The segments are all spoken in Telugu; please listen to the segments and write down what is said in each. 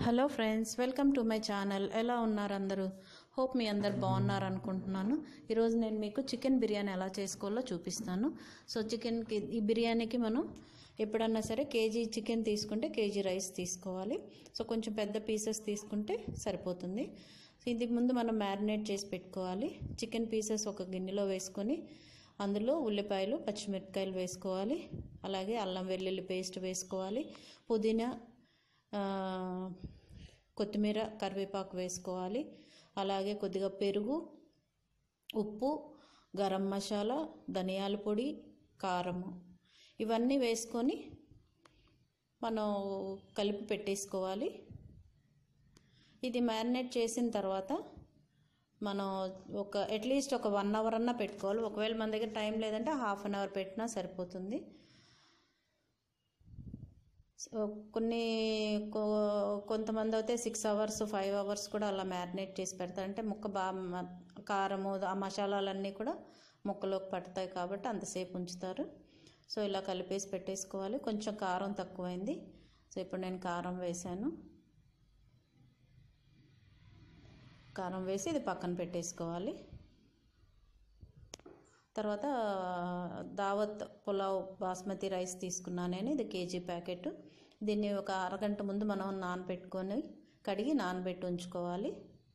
hello friends welcome to my channel ఎలా ఉన్నారు అందరూ హోప్ మీ అందరు బాగున్నారు అనుకుంటున్నాను ఈరోజు నేను మీకు చికెన్ బిర్యానీ ఎలా చేసుకోవాలో చూపిస్తాను సో చికెన్కి ఈ బిర్యానీకి మనం ఎప్పుడన్నా సరే కేజీ చికెన్ తీసుకుంటే కేజీ రైస్ తీసుకోవాలి సో కొంచెం పెద్ద పీసెస్ తీసుకుంటే సరిపోతుంది సో ఇది ముందు మనం మ్యారినేట్ చేసి పెట్టుకోవాలి చికెన్ పీసెస్ ఒక గిన్నెలో వేసుకొని అందులో ఉల్లిపాయలు పచ్చిమిరపకాయలు వేసుకోవాలి అలాగే అల్లం వెల్లుల్లి పేస్ట్ వేసుకోవాలి పుదీనా ఆ, కొత్తిమీర కరివేపాకు వేసుకోవాలి అలాగే కొద్దిగా పెరుగు ఉప్పు గరం మసాలా ధనియాల పొడి కారము ఇవన్నీ వేసుకొని మనం కలిపి పెట్టేసుకోవాలి ఇది మ్యారినేట్ చేసిన తర్వాత మనం ఒక అట్లీస్ట్ ఒక వన్ అవర్ అన్నా పెట్టుకోవాలి ఒకవేళ మన దగ్గర టైం లేదంటే హాఫ్ అన్ అవర్ పెట్టినా సరిపోతుంది సో కొన్ని కొ- కొంతమంది అయితే సిక్స్ అవర్స్ ఫైవ్ అవర్స్ కూడా అలా మ్యారినేట్ చేసి పెడతారు అంటే ముక్క బాగా కారము ఆ మసాలాలన్నీ కూడా ముక్కలోకి పడతాయి కాబట్టి అంతసేపు ఉంచుతారు సో ఇలా కలిపేసి పెట్టేసుకోవాలి కొంచెం కారం తక్కువైంది సో ఇప్పుడు నేను కారం వేసాను కారం వేసి ఇది పక్కన పెట్టేసుకోవాలి తర్వాత దావత్ పులావ్ బాస్మతి రైస్ తీసుకున్నాను నేను ఇది కేజీ ప్యాకెట్ దీన్ని ఒక అరగంట ముందు మనం నానబెట్టుకొని కడిగి నానబెట్టి ఉంచుకోవాలి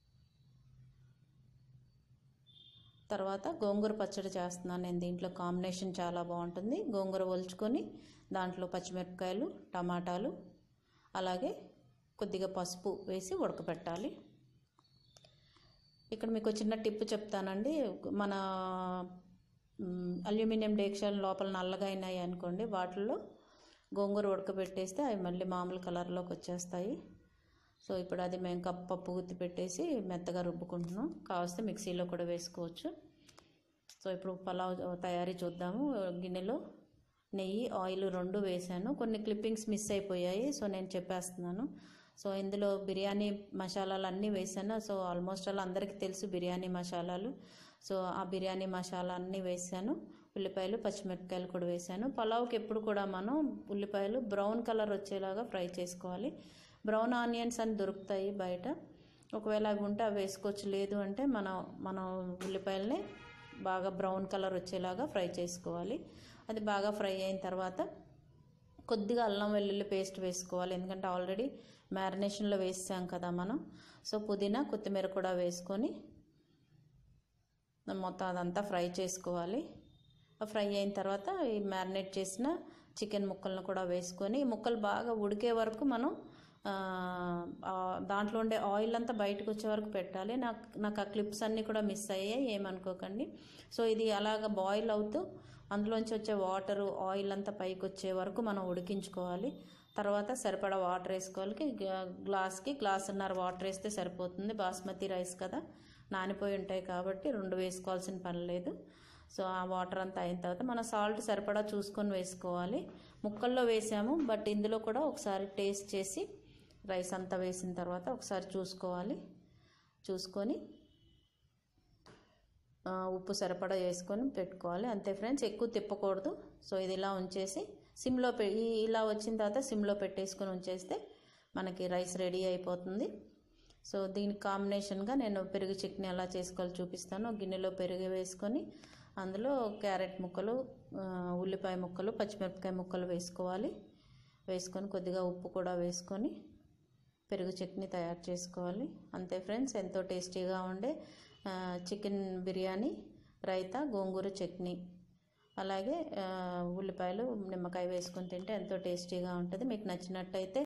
తర్వాత గోంగూర పచ్చడి చేస్తున్నాను నేను దీంట్లో కాంబినేషన్ చాలా బాగుంటుంది గోంగూర ఒలుచుకొని దాంట్లో పచ్చిమిరపకాయలు టమాటాలు అలాగే కొద్దిగా పసుపు వేసి ఉడకపెట్టాలి ఇక్కడ మీకు చిన్న టిప్ చెప్తానండి మన మ్, అల్యూమినియం డేక్షాలు లోపల నల్లగా అయినాయి అనుకోండి వాటిల్లో గోంగూర ఉడకబెట్టేస్తే అవి మళ్ళీ మామూలు కలర్లోకి వచ్చేస్తాయి సో ఇప్పుడు అది మేము కప్పు పప్పు గుత్తి పెట్టేసి మెత్తగా రుబ్బుకుంటున్నాం కావస్తే మిక్సీలో కూడా వేసుకోవచ్చు సో ఇప్పుడు పలావ్ తయారీ చూద్దాము గిన్నెలో నెయ్యి ఆయిల్ రెండు వేసాను కొన్ని క్లిప్పింగ్స్ మిస్ అయిపోయాయి సో నేను చెప్పేస్తున్నాను సో ఇందులో బిర్యానీ మసాలాలు అన్నీ వేసాను సో ఆల్మోస్ట్ అలా అందరికీ తెలుసు బిర్యానీ మసాలాలు సో ఆ బిర్యానీ మసాలా అన్నీ వేసాను ఉల్లిపాయలు పచ్చిమిరపకాయలు కూడా వేసాను పలావ్కి ఎప్పుడు కూడా మనం ఉల్లిపాయలు బ్రౌన్ కలర్ వచ్చేలాగా ఫ్రై చేసుకోవాలి బ్రౌన్ ఆనియన్స్ అని దొరుకుతాయి బయట ఒకవేళ అవి ఉంటే అవి వేసుకోవచ్చు లేదు అంటే మనం మనం ఉల్లిపాయలని బాగా బ్రౌన్ కలర్ వచ్చేలాగా ఫ్రై చేసుకోవాలి అది బాగా ఫ్రై అయిన తర్వాత కొద్దిగా అల్లం వెల్లుల్లి పేస్ట్ వేసుకోవాలి ఎందుకంటే ఆల్రెడీ మ్యారినేషన్లో వేసాం కదా మనం సో పుదీనా కొత్తిమీర కూడా వేసుకొని మొత్తం అదంతా ఫ్రై చేసుకోవాలి ఆ ఫ్రై అయిన తర్వాత ఈ మ్యారినేట్ చేసిన చికెన్ ముక్కలను కూడా వేసుకొని ఈ ముక్కలు బాగా ఉడికే వరకు మనం ఆ, ఆ, దాంట్లో ఉండే ఆయిల్ అంతా బయటకు వచ్చే వరకు పెట్టాలి నాకు నాకు ఆ క్లిప్స్ అన్నీ కూడా మిస్ అయ్యాయి ఏమనుకోకండి సో ఇది అలాగ బాయిల్ అవుతూ అందులోంచి వచ్చే వాటరు ఆయిల్ అంతా పైకి వచ్చే వరకు మనం ఉడికించుకోవాలి తర్వాత సరిపడా వాటర్ వేసుకోవాలి గ్లా- గ్లాస్కి గ్లాసున్నర వాటర్ వేస్తే సరిపోతుంది బాస్మతి రైస్ కదా నానిపోయి ఉంటాయి కాబట్టి రెండు వేసుకోవాల్సిన పని లేదు సో ఆ వాటర్ అంతా అయిన తర్వాత మనం సాల్ట్ సరిపడా చూసుకొని వేసుకోవాలి ముక్కల్లో వేసాము బట్ ఇందులో కూడా ఒకసారి టేస్ట్ చేసి రైస్ అంతా వేసిన తర్వాత ఒకసారి చూసుకోవాలి చూసుకొని ఆ, ఉప్పు సరిపడా వేసుకొని పెట్టుకోవాలి అంతే ఫ్రెండ్స్ ఎక్కువ తిప్పకూడదు సో ఇది ఇలా ఉంచేసి సిమ్లో పె ఈ- ఇలా వచ్చిన తర్వాత సిమ్లో పెట్టేసుకొని ఉంచేస్తే మనకి రైస్ రెడీ అయిపోతుంది సో దీనికి కాంబినేషన్గా నేను పెరుగు చట్నీ ఎలా చేసుకోవాలో చూపిస్తాను గిన్నెలో పెరుగు వేసుకొని అందులో క్యారెట్ ముక్కలు ఆ, ఉల్లిపాయ ముక్కలు పచ్చిమిరపకాయ ముక్కలు వేసుకోవాలి వేసుకొని కొద్దిగా ఉప్పు కూడా వేసుకొని పెరుగు చట్నీ తయారు చేసుకోవాలి అంతే ఫ్రెండ్స్ ఎంతో టేస్టీగా ఉండే ఆ, చికెన్ బిర్యానీ రైతా గోంగూర చట్నీ అలాగే ఆ, ఉల్లిపాయలు నిమ్మకాయ వేసుకొని తింటే ఎంతో టేస్టీగా ఉంటుంది మీకు నచ్చినట్టయితే